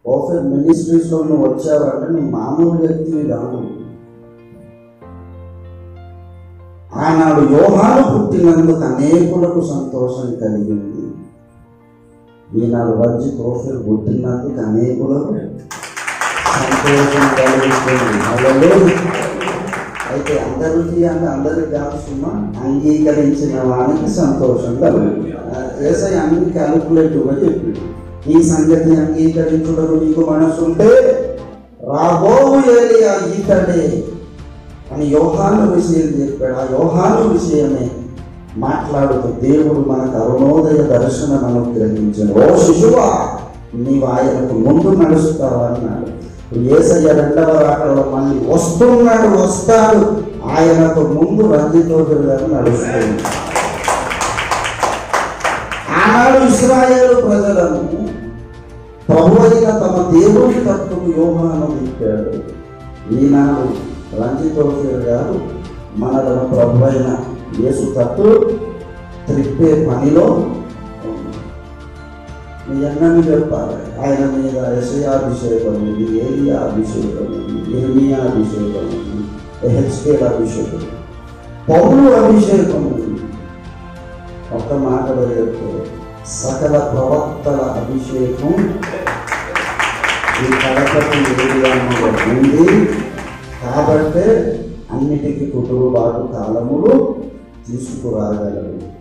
Woofer మినిస్ట్రీస్లో నువ్వు వచ్చావంటే నువ్వు మామూలు వ్యక్తివి కాదు ఆనాడు యోహాను పుట్టినందుకు అనేకులకు సంతోషం కలిగింది ఈనాడు వచ్చి ప్రోఫిల్ పుట్టినందుకు అనేకులకు సంతోషం కలిగిస్తుంది హల్లెలూయా. అయితే అందరికీ అంటే అందరికి కాదు సుమా అంగీకరించిన వానికి సంతోషం కలుగుతుంది ఏసై అన్ని క్యాలిక్యులేటివ్గా చెప్పింది ఈ సంగతి అంగీకరించుటకు నీకు మనసు ఉంటే రాబోవు ఏలియా ఈతడే అని యోహాను విషయం చెప్పాడు ఆ యోహాను విషయమే మాట్లాడుతూ దేవుడు మనకు అరుణోదయ దర్శనం అనుగ్రహించాడు ఓ శిశువా నీవు ఆయనకు ముందు నడుస్తావా అన్నాడు ఏసయ్య రెండవ రాకడలో మళ్ళీ వస్తున్నాడు వస్తాడు ఆయనకు ముందు రంజితో నడుస్తుంది ఆనాడు ఇస్రాయేలు ప్రజలను ప్రభు అయిన తమ దేవుని తత్వము యోహాను నింపాడు ఈనాడు రంజితోఫీర్ గారు మనలను ప్రభు అయిన యేసు తట్టు త్రిప్పే పనిలో ఉంది. మీ అన్నని చెప్పాలి ఆయన మీద యశయాభిషేకం ఉంది ఏలియా అభిషేకం ఉంది ఏమియా అభిషేకం ఉంది హెచ్కేల్ అభిషేకం పౌరు అభిషేకం ఉంది ఒక్క మాటలో చెప్తే సకల ప్రవక్తల అభిషేకం ఈ కడపటి ఏరియాలో ఉంది కాబట్టే అన్నిటికీ కుటుంబాటు కాలములు తీసుకురాగలరు